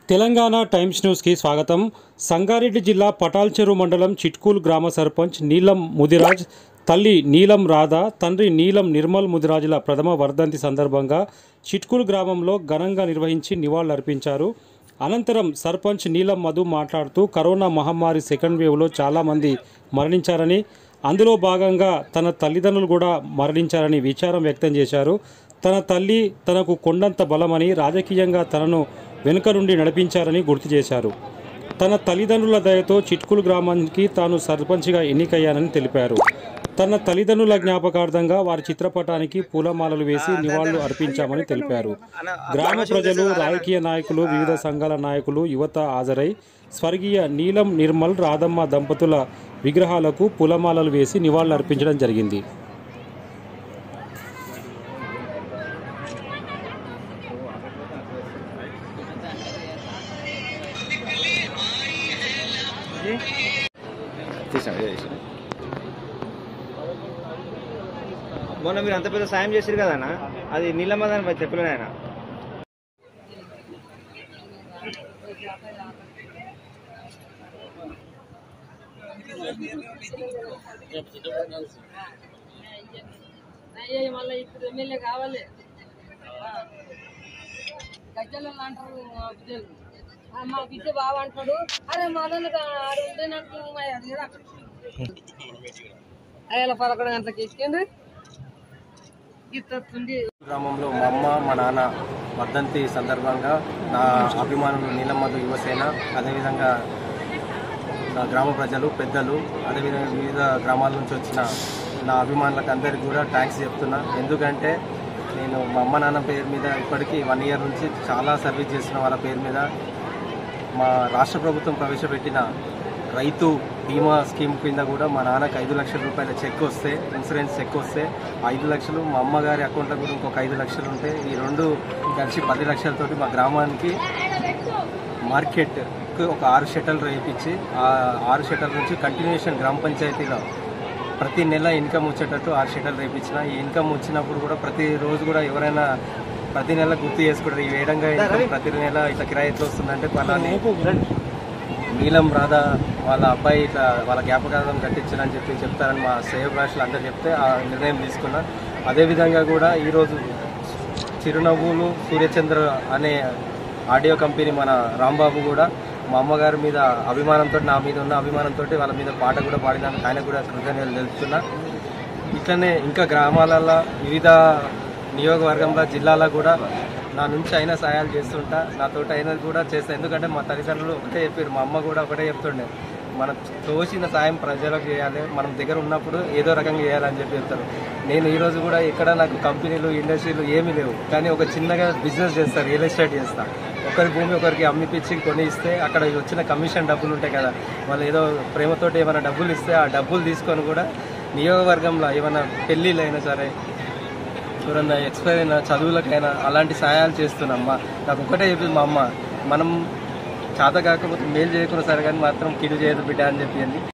Telangana times న్యూస్కి స్వాగతం సంగారెడ్డి జిల్లా పటాల్చెరు మండలం చిట్కూల్ గ్రామ సర్పంచ్ నీలం ముదిరాజ్ తల్లి నీలం రాధ తండ్రి నీలం నిర్మల్ ముదిరాజుల ప్రథమ వర్ధంతి సందర్భంగా చిట్కూల్ గ్రామంలో ఘనంగా నిర్వహించి నివాళులర్పించారు అనంతరం సర్పంచ్ నీలం మధు మాట్లాడుతూ కరోనా మహమ్మారి సెకండ్ వేవ్లో చాలామంది మరణించారని అందులో భాగంగా తన తల్లిదండ్రులు కూడా మరణించారని విచారం వ్యక్తం చేశారు తన తల్లి తనకు కొండంత బలమని రాజకీయంగా తనను వెనుక నుండి నడిపించారని గుర్తు చేశారు తన తల్లిదండ్రుల దయతో చిట్కులు గ్రామానికి తాను సర్పంచ్గా ఎన్నికయ్యానని తెలిపారు తన తల్లిదండ్రుల జ్ఞాపకార్థంగా వారి చిత్రపటానికి పూలమాలలు వేసి నివాళులు అర్పించామని తెలిపారు గ్రామ ప్రజలు రాజకీయ నాయకులు వివిధ సంఘాల నాయకులు యువత హాజరై స్వర్గీయ నీలం నిర్మల్ రాధమ్మ దంపతుల విగ్రహాలకు పూలమాలలు వేసి నివాళులు అర్పించడం జరిగింది తీసాం ఇదే తీసాం మొన్న మీరు అంత పెద్ద సాయం చేశారు కదా అన్న అది నీళ్ళమ్మదని చెప్పలేను ఆయన అయ్యో మళ్ళీ ఇప్పుడు ఎమ్మెల్యే కావాలి గజ్జల అంటారు మా బిడ్డలు ఆ, మా బిడ్డ బాగా అంటాడు అరే మళ్ళీ ఆడు ఉంటే నాకు అది కదా అయ్యాల పదకొండు గంటలకు ఎక్కింది ఇస్తుంది గ్రామంలో మా అమ్మ మా నాన్న వర్ధంతి సందర్భంగా నా అభిమానులు నీలమ్మధు యువసేన అదేవిధంగా నా గ్రామ ప్రజలు పెద్దలు అదేవిధంగా వివిధ గ్రామాల నుంచి వచ్చిన నా అభిమానులకు అందరికీ కూడా థ్యాంక్స్ చెప్తున్నా ఎందుకంటే నేను మా అమ్మ నాన్న పేరు మీద ఇప్పటికీ వన్ ఇయర్ నుంచి చాలా సర్వీస్ చేసిన వాళ్ళ పేరు మీద మా రాష్ట్ర ప్రభుత్వం ప్రవేశపెట్టిన రైతు బీమా స్కీమ్ కింద కూడా మా నాన్నకి ఐదు లక్షల రూపాయల చెక్ వస్తే ఇన్సూరెన్స్ చెక్ వస్తే ఐదు లక్షలు మా అమ్మగారి అకౌంట్లో కూడా ఇంకొక ఐదు లక్షలు ఉంటే ఈ రెండు కలిసి పది లక్షలతోటి మా గ్రామానికి మార్కెట్ ఒక ఆరు షట్టలు వేయించి ఆ ఆరు షట్టల నుంచి కంటిన్యూషన్ గ్రామ పంచాయతీలో ప్రతి నెల ఇన్కమ్ వచ్చేటట్టు ఆరు షట్టలు రేపించిన ఈ ఇన్కమ్ వచ్చినప్పుడు కూడా ప్రతి రోజు కూడా ఎవరైనా ప్రతి నెల గుర్తు చేసుకుంటారు ఈ వేడంగా income ప్రతి నెల ఇట్లా కిరాయి ఎట్లా వస్తుందంటే పలాని నీలం రాధా వాళ్ళ అబ్బాయి ఇట్లా వాళ్ళ జ్ఞాపకార్థం కట్టించారని చెప్పి చెప్తారని మా సేవ భాషలు అందరూ చెప్తే ఆ నిర్ణయం తీసుకున్నా అదేవిధంగా కూడా ఈరోజు చిరునవ్వులు సూర్యచంద్ర అనే ఆడియో కంపెనీ మన రాంబాబు కూడా మా అమ్మగారి మీద అభిమానంతో నా మీద ఉన్న అభిమానంతో వాళ్ళ మీద పాట కూడా పాడినందుకు ఆయన కూడా కృతజ్ఞతలు తెలుపుతున్నా ఇట్లనే ఇంకా గ్రామాలలో వివిధ నియోగవర్గంలో జిల్లాలో కూడా నా నుంచి అయినా సహాయాలు చేస్తుంటా నాతోటి అయినది కూడా చేస్తా ఎందుకంటే మా తల్లిదండ్రులు ఒకటే చెప్పారు మా అమ్మ కూడా ఒకటే చెప్తుండే మనం తోచిన సాయం ప్రజలకు చేయాలి మనం దగ్గర ఉన్నప్పుడు ఏదో రకంగా చేయాలని చెప్పి చెప్తారు నేను ఈ రోజు కూడా ఇక్కడ నాకు కంపెనీలు ఇండస్ట్రీలు ఏమీ లేవు కానీ ఒక చిన్నగా బిజినెస్ చేస్తా రియల్ ఎస్టేట్ చేస్తా ఒకరి భూమి ఒకరికి అమ్మిపించి కొని ఇస్తే అక్కడ వచ్చిన కమిషన్ డబ్బులు ఉంటాయి కదా వాళ్ళు ఏదో ప్రేమతోటి ఏమైనా డబ్బులు ఇస్తే ఆ డబ్బులు తీసుకొని కూడా నియోగవర్గంలో ఏమైనా పెళ్ళిళ్ళు అయినా సరే ఎవరన్నా ఎక్స్పైర్ అయినా చదువులకైనా అలాంటి సహాయాలు చేస్తున్నామ్మా నాకు ఒకటే చెప్పింది మా అమ్మ మనం చేత కాకపోతే మేలు చేయకుండా సరే కానీ మాత్రం కిడు చేయదు బిడ్డ అని చెప్పింది